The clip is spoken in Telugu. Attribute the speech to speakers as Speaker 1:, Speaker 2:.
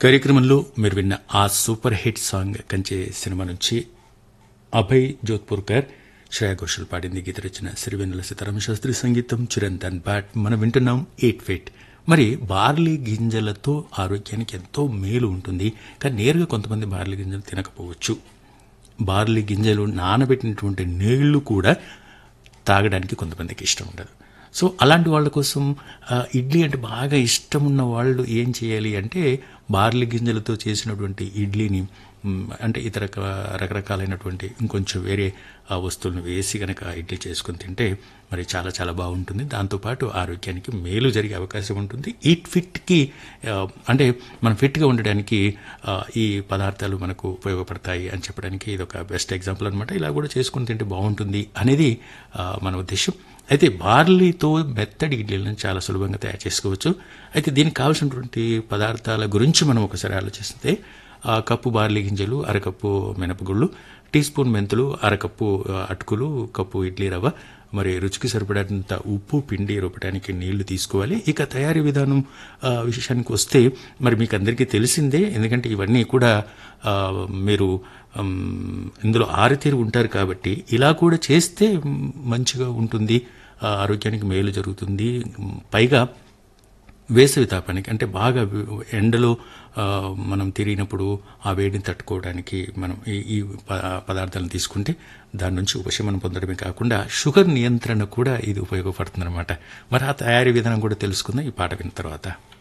Speaker 1: కార్యక్రమంలో మీరు విన్న ఆ సూపర్ హిట్ సాంగ్ కంచే సినిమా నుంచి అభయ్ జోధ్పూర్కర్ శ్రేయా ఘోషల్ పాడింది గీత రచన సిరివెన్నెల సీతారామ శాస్త్రి సంగీతం చిరంతన్ బాట్ మనం వింటున్నాం ఎయిట్ ఫిట్ మరి బార్లీ గింజలతో ఆరోగ్యానికి ఎంతో మేలు ఉంటుంది కానీ నేరుగా కొంతమంది బార్లీ గింజలు తినకపోవచ్చు బార్లీ గింజలు నానబెట్టినటువంటి నీళ్లు కూడా తాగడానికి కొంతమందికి ఇష్టం ఉండదు సో అలాంటి వాళ్ళ కోసం ఆ, ఇడ్లీ అంటే బాగా ఇష్టం ఉన్న వాళ్ళు ఏం చేయాలి అంటే బార్లీ గింజలతో చేసినటువంటి ఇడ్లీని మ్, అంటే ఇతర క- రకరకాలైనటువంటి ఇంకొంచెం వేరే ఆ, వస్తువులను వేసి కనుక ఇడ్లీ చేసుకుని తింటే మరి చాలా చాలా బాగుంటుంది దాంతోపాటు ఆరోగ్యానికి మేలు జరిగే అవకాశం ఉంటుంది ఈట్ ఫిట్కి ఆ, అంటే మనం ఫిట్గా ఉండడానికి ఆ, ఈ పదార్థాలు మనకు ఉపయోగపడతాయి అని చెప్పడానికి ఇది ఒక బెస్ట్ ఎగ్జాంపుల్ అనమాట ఇలా కూడా చేసుకుని తింటే బాగుంటుంది అనేది ఆ, మన ఉద్దేశం అయితే బార్లీతో మెత్తడి ఇడ్లీలను చాలా సులభంగా తయారు చేసుకోవచ్చు అయితే దీనికి కావాల్సినటువంటి పదార్థాల గురించి మనం ఒకసారి ఆలోచిస్తే ఆ కప్పు బార్లీ గింజలు అరకప్పు మినపగుళ్ళు టీ స్పూన్ మెంతులు అరకప్పు ఆ, అటుకులు కప్పు ఇడ్లీ రవ్వ మరి రుచికి సరిపడేంత ఉప్పు పిండి రుబ్బడానికి నీళ్లు తీసుకోవాలి ఇక తయారీ విధానం ఆ, విషయానికి వస్తే మరి మీకు అందరికీ తెలిసిందే ఎందుకంటే ఇవన్నీ కూడా ఆ, మీరు ఉమ్, ఇందులో ఆరితేరి ఉంటారు కాబట్టి ఇలా కూడా చేస్తే మ్, మంచిగా ఉంటుంది ఆ, ఆరోగ్యానికి మేలు జరుగుతుంది మ్, పైగా వేసవి తాపానికి అంటే బాగా వి- ఎండలో ఆ, మనం తిరిగినప్పుడు ఆ వేడిని తట్టుకోవడానికి మనం ఈ ఈ ప- పదార్థాలను తీసుకుంటే దాని నుంచి ఉపశమనం పొందడమే కాకుండా షుగర్ నియంత్రణ కూడా ఇది ఉపయోగపడుతుంది అనమాట మరి ఆ తయారీ విధానం కూడా తెలుసుకుందాం ఈ పాట విన్న తర్వాత